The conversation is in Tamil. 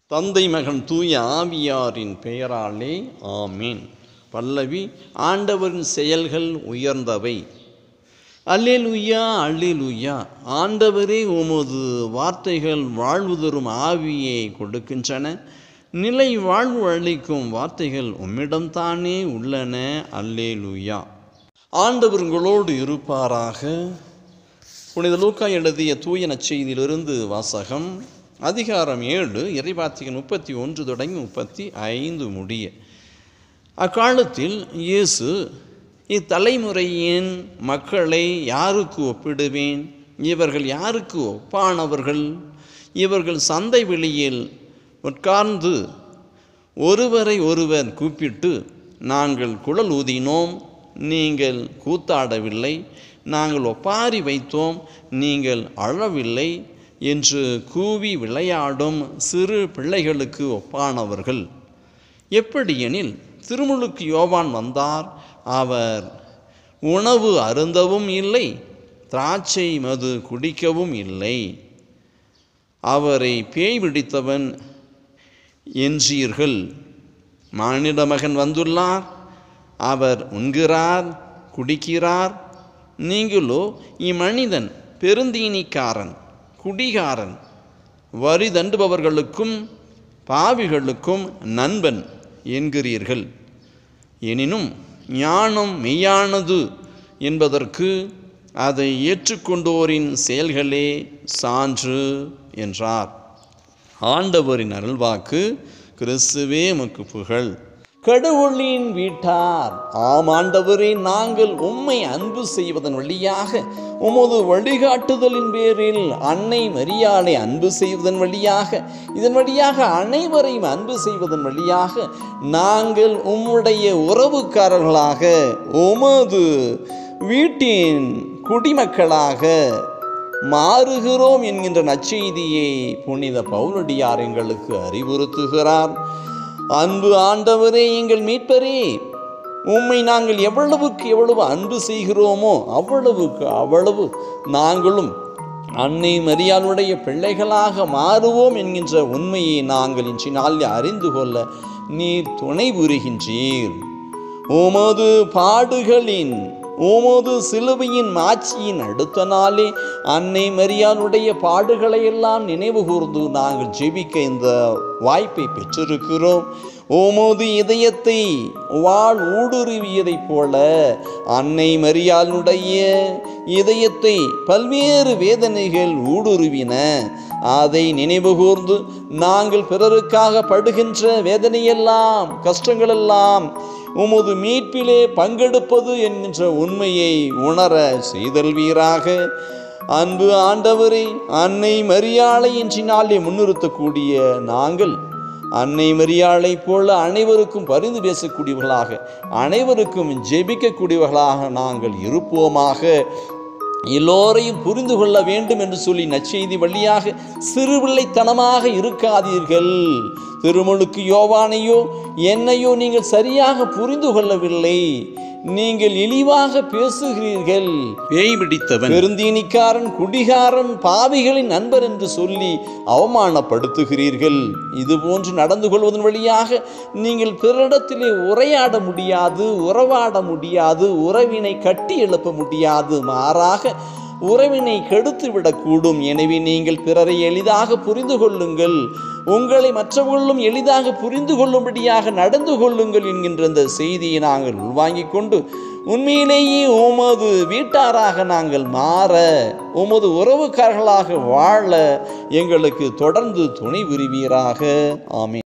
தந்தை மகன் தூய ஆவியாரின் பெயராலே ஆமீன் பல்லவி ஆண்டவரின் செயல்கள் உயர்ந்தவை அல்லேலுயா அல்லேலுயா ஆண்டவரே உமது வார்த்தைகள் வாழ்வு தரும் ஆவியை கொடுக்கின்றன நிலை வாழ்வு அளிக்கும் வார்த்தைகள் உம்மிடம்தானே உள்ளன அல்லேலுயா ஆண்டவர் உங்களோடு இருப்பாராக புனித லூக்கா எழுதிய தூய நற்செய்தியிலிருந்து வாசகம் அதிகாரம் ஏழு இறைவார்த்தைகள் முப்பத்தி ஒன்று தொடங்கி முப்பத்தி ஐந்து முடிய அக்காலத்தில் இயேசு இத்தலைமுறையின் மக்களை யாருக்கு ஒப்பிடுவேன் இவர்கள் யாருக்கு ஒப்பானவர்கள் இவர்கள் சந்தை வெளியில் உட்கார்ந்து ஒருவரை ஒருவர் கூப்பிட்டு நாங்கள் குழல் ஊதினோம் நீங்கள் கூத்தாடவில்லை நாங்கள் ஒப்பாரி வைத்தோம் நீங்கள் அழவில்லை என்று கூவி விளையாடும் சிறு பிள்ளைகளுக்கு ஒப்பானவர்கள் எப்படியெனில் திருமுழுக்கு யோவான் வந்தார் அவர் உணவு அருந்தவும் இல்லை திராட்சை மது குடிக்கவும் இல்லை அவரை பேய் பிடித்தவன் என்றீர்கள் மானிட மகன் வந்துள்ளார் அவர் உண்கிறார் குடிக்கிறார் நீங்களோ இம்மனிதன் பெருந்தீனிக்காரன் குடிகாரன் வரி தண்டுபவர்களுக்கும் பாவிகளுக்கும் நண்பன் என்கிறீர்கள் எனினும் ஞானம் மெய்யானது என்பதற்கு அதை ஏற்றுக்கொண்டோரின் செயல்களே சான்று என்றார் ஆண்டவரின் அருள்வாக்கு கிறிஸ்துவே மக்கு புகழ் கடவுளின் வீட்டார் ஆம் ஆண்டவரே நாங்கள் உம்மை அன்பு செய்வதன் வழியாக உமது வழிகாட்டுதலின் பேரில் அன்னை மரியாளை அன்பு செய்வதன் வழியாக இதன் வழியாக அனைவரையும் அன்பு செய்வதன் வழியாக நாங்கள் உம்முடைய உறவுக்காரர்களாக உமது வீட்டின் குடிமக்களாக மாறுகிறோம் என்கின்ற நற்செய்தியை புனித பவுலடியார் எங்களுக்கு அறிவுறுத்துகிறார் அன்பு ஆண்டவரே எங்கள் மீட்பரே உம்மை நாங்கள் எவ்வளவுக்கு எவ்வளவு அன்பு செய்கிறோமோ அவ்வளவுக்கு அவ்வளவு நாங்களும் அன்னை மரியாளுடைய பிள்ளைகளாக மாறுவோம் என்கின்ற உண்மையை நாங்கள் இன்று நாளில் அறிந்து கொள்ள நீர் துணை புரிகின்றீர் உமது பாடுகளின் உமது சிலுவையின் மாட்சியின் அடுத்த நாளே அன்னை மரியாளுடைய பாடுகளை எல்லாம் நினைவு கூர்ந்து நாங்கள் ஜெபிக்க இந்த வாய்ப்பை பெற்றிருக்கிறோம் உமது இதயத்தை வாழ் ஊடுருவியதைப் போல அன்னை மரியாளுடைய இதயத்தை பல்வேறு வேதனைகள் ஊடுருவின அதை நினைவு கூர்ந்து நாங்கள் பிறருக்காக படுகின்ற வேதனையெல்லாம் கஷ்டங்களெல்லாம் உமது மீட்பிலே பங்கெடுப்பது என்கின்ற உண்மையை உணர செய்தல்வீராக அன்பு ஆண்டவரை அன்னை மரியாளை இன்றினாலே முன்னிறுத்தக்கூடிய நாங்கள் அன்னை மரியாளை போல அனைவருக்கும் பரிந்து பேசக்கூடியவர்களாக அனைவருக்கும் ஜெபிக்கக்கூடியவர்களாக நாங்கள் இருப்போமாக எல்லோரையும் புரிந்து கொள்ள வேண்டும் என்று சொல்லி நற்செய்தி வழியாக சிறுபிள்ளைத்தனமாக இருக்காதீர்கள் திருமுழுக்கு யோவானையோ என்னையோ நீங்கள் சரியாக புரிந்து கொள்ளவில்லை நீங்கள் இழிவாக பேசுகிறீர்கள் பேய் பிடித்தவன் பெருந்தீனிக்காரன் குடிகாரன் பாவிகளின் நண்பர் என்று சொல்லி அவமானப்படுத்துகிறீர்கள் இது போன்று நடந்து கொள்வதன் வழியாக நீங்கள் பிறரிடத்திலே உரையாட முடியாது உறவாட முடியாது உறவினை கட்டி எழுப்ப முடியாது மாறாக உறவினை கெடுத்து விடக்கூடும் எனவே நீங்கள் பிறரை எளிதாக புரிந்து கொள்ளுங்கள் உங்களை மற்றவர்களும் எளிதாக புரிந்து கொள்ளும்படியாக நடந்து கொள்ளுங்கள் என்கின்ற இந்த செய்தியை நாங்கள் உள்வாங்கிக் கொண்டு உண்மையிலேயே உமது வீட்டாராக நாங்கள் மாற உமது உறவுக்காரர்களாக வாழ எங்களுக்கு தொடர்ந்து துணை புரிவீராக ஆமீன்